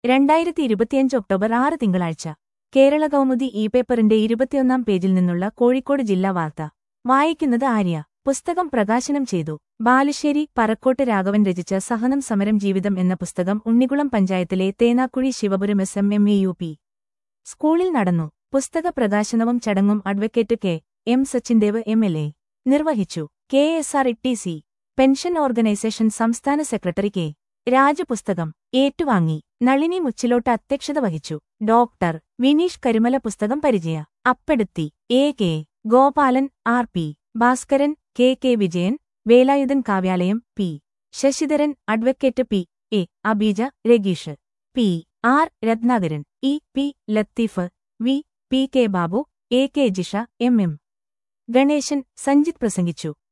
രണ്ടായിരത്തി ഇരുപത്തിയഞ്ച് ഒക്ടോബർ ആറ് തിങ്കളാഴ്ച കേരള കൗമുദി ഇ പേപ്പറിന്റെ ഇരുപത്തിയൊന്നാം പേജിൽ നിന്നുള്ള കോഴിക്കോട് ജില്ലാ വാർത്ത വായിക്കുന്നത് ആര്യ പുസ്തകം പ്രകാശനം ചെയ്തു ബാലുശ്ശേരി പറക്കോട്ട് രാഘവൻ രചിച്ച സഹനം സമരം ജീവിതം എന്ന പുസ്തകം ഉണ്ണികുളം പഞ്ചായത്തിലെ Thenakkuzhi Sivapuram S M M A U P സ്കൂളിൽ നടന്നു പുസ്തക പ്രകാശനവും ചടങ്ങും advocate K M Sachindev M L A നിർവഹിച്ചു K S R T C pension organisation സംസ്ഥാന സെക്രട്ടറി കെ രാജപുസ്തകം ഏറ്റുവാങ്ങി നളിനി മുച്ചിലോട്ട് അധ്യക്ഷത വഹിച്ചു ഡോക്ടർ വിനീഷ് കരുമല പുസ്തകം പരിചയ അപ്പെടുത്തി A K Gopalan R P Bhaskaran K K Vijayan Velayudhan Kavyalayam P Sasidharan advocate P A Abeeja Rageesh P R Ratnakaran E P Latheef V P K Babu A K Jisha M M Ganesan Sanjith പ്രസംഗിച്ചു